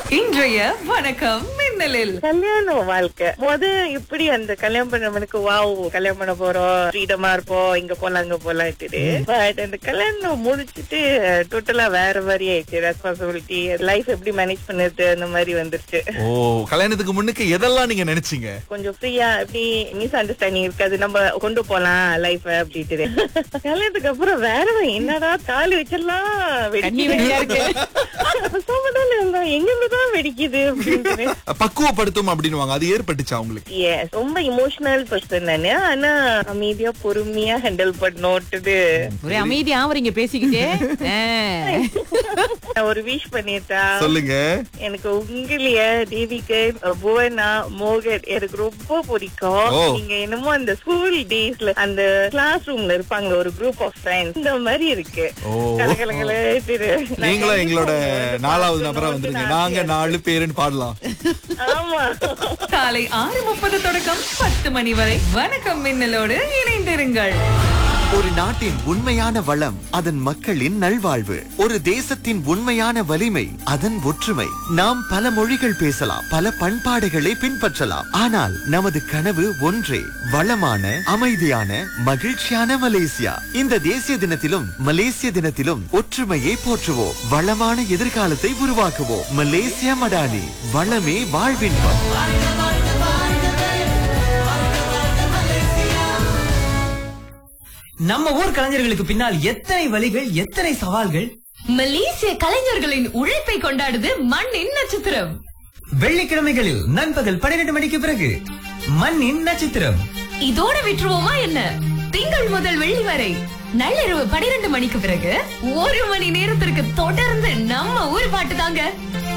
இன்றைய வணக்கம் மின்னலில் கல்யாண வாழ்க்கை முத இப்படி அந்த கல்யாணம் பண்ணவனுக்கு வாவ் கல்யாணம் பண்ண போறோம் ஃப்ரீடமா இருப்போம் இங்க போலாம் அங்க போலாம்ட்டு பட் அந்த கல்யாணம் முடிச்சிட்டு டோட்டலா வேற மாதிரி ஆயிடுச்சு ரெஸ்பான்சிபிலிட்டி லைஃப் எப்படி மேனேஜ் பண்ணுறது அந்த மாதிரி வந்துருச்சு ஓ கல்யாணத்துக்கு முன்னுக்கு எதெல்லாம் நீங்க நினைச்சீங்க கொஞ்சம் ஃப்ரீயா எப்படி மிஸ் அண்டர்ஸ்டாண்டிங் இருக்காது நம்ம கொண்டு போலாம் லைஃப் அப்படின்ட்டு கல்யாணத்துக்கு அப்புறம் வேற என்னடா தாலி வச்செல்லாம் கண்ணி வெடியா இருக்கு. சோமதால இருந்தா எங்க இருந்துதான் வெடிக்குது அப்படின்ட்டு பக்குவப்படுத்தும் அப்படின்னுவாங்க அது ஏற்பட்டுச்சா உங்களுக்கு Yes, ரொம்ப இமோஷனல் பர்சன் நானு ஆனா அமைதியா பொறுமையா ஹேண்டில் பண்ணோட்டுது ஒரே அமைதியா அவரீங்க பேசிக்கிட்டே ஆ. ஒரு விஷ் பண்ணிட்டா சொல்லுங்க எனக்கு உங்களைய தேவிக்கு புவனா மோகன் எனக்கு ரொம்ப பிடிக்கும் ஓ. நீங்க என்னமோ அந்த ஸ்கூல் டேஸ்ல அந்த கிளாஸ் ரூம்ல இருப்பாங்க ஒரு குரூப் ஆஃப் ஃப்ரெண்ட்ஸ் இந்த மாதிரி இருக்கு ஓ. கலகலகல திரு. நீங்களும் எங்களோட வந்து நாலாவது பார்க்கணும்னு நபரா வந்துருங்க ஆசையா நாங்க இருக்கு. நாலு பேருன்னு பாடலாம் ஆமா காலை ஆறு முப்பது தொடக்கம் பத்து மணி வரை வணக்கம் மின்னலோடு இணைந்திருங்கள் ஒரு நாட்டின் உண்மையான வளம் அதன் மக்களின் நல்வாழ்வு ஒரு தேசத்தின் உண்மையான வலிமை அதன் ஒற்றுமை நாம் பல மொழிகள் பேசலாம் பல பண்பாடுகளை பின்பற்றலாம் ஆனால் நமது கனவு ஒன்றே வளமான அமைதியான மகிழ்ச்சியான மலேசியா இந்த தேசிய தினத்திலும் மலேசிய தினத்திலும் ஒற்றுமையை போற்றுவோம் வளமான எதிர்காலத்தை உருவாக்குவோம் மலேசியா மடானி வளமே வாழ்வின்பம் நம்ம ஊர் கலைஞர்களுக்கு பின்னால் எத்தனை வழிகள் எத்தனை சவால்கள் மலேசிய கலைஞர்களின் உழைப்பை கொண்டாடுது மண்ணின் நட்சத்திரம் வெள்ளிக்கிழமைகளில் நண்பகல் பன்னிரண்டு மணிக்கு பிறகு மண்ணின் நட்சத்திரம் இதோட விட்டுருவோமா என்ன திங்கள் முதல் வெள்ளி வரை நள்ளிரவு பனிரெண்டு மணிக்கு பிறகு ஒரு மணி நேரத்திற்கு தொடர்ந்து நம்ம ஊர் பாட்டு தாங்க